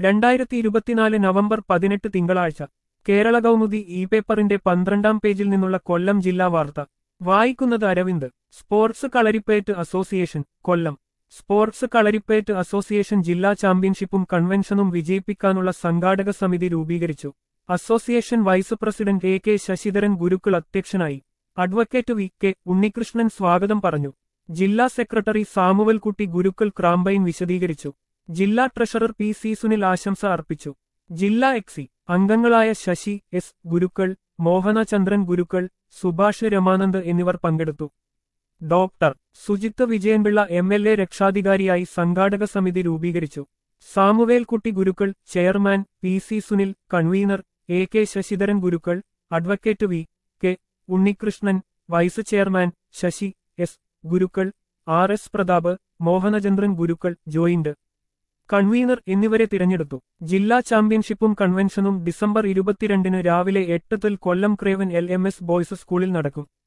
രണ്ടായിരത്തി ഇരുപത്തിനാല് നവംബർ പതിനെട്ട് തിങ്കളാഴ്ച കേരള കൗമുദി ഇ പേപ്പറിന്റെ പന്ത്രണ്ടാം പേജിൽ നിന്നുള്ള കൊല്ലം ജില്ലാ വാർത്ത വായിക്കുന്നത് Aravind sports Kalaripayattu association Kollam sports Kalaripayattu association ജില്ലാ ചാമ്പ്യൻഷിപ്പും കൺവെൻഷനും വിജയിപ്പിക്കാനുള്ള സംഘാടക സമിതി രൂപീകരിച്ചു association vice president A K Sasidharan ഗുരുക്കൾ അധ്യക്ഷനായി അഡ്വക്കേറ്റ് വി കെ ഉണ്ണികൃഷ്ണൻ സ്വാഗതം പറഞ്ഞു ജില്ലാ സെക്രട്ടറി സാമുവൽകുട്ടി ഗുരുക്കൾ ക്രാമ്പയിൻ വിശദീകരിച്ചു ജില്ലാ ട്രഷറർ പി സി സുനിൽ ആശംസ അർപ്പിച്ചു ജില്ലാ എക്സി അംഗങ്ങളായ ശശി എസ് ഗുരുക്കൾ മോഹനചന്ദ്രൻ ഗുരുക്കൾ സുഭാഷ് രമാനന്ദ് എന്നിവർ പങ്കെടുത്തു doctor Sujith Vijayanpillai M L A രക്ഷാധികാരിയായി സംഘാടക സമിതി രൂപീകരിച്ചു സാമുവേൽകുട്ടി ഗുരുക്കൾ chairman P C Sunil convener A K Sasidharan ഗുരുക്കൾ advocate V K Unnikrishnan vice chairman Sasi S ഗുരുക്കൾ ആർ എസ് പ്രതാപ് മോഹനചന്ദ്രൻ ഗുരുക്കൾ ജോയിന്റ് കൺവീനർ എന്നിവരെ തിരഞ്ഞെടുത്തു ജില്ലാ ചാമ്പ്യൻഷിപ്പും കൺവെൻഷനും ഡിസംബർ ഇരുപത്തിരണ്ടിന് രാവിലെ എട്ട് തൊൽ Kollam Craven L M S boys സ്കൂളിൽ നടക്കും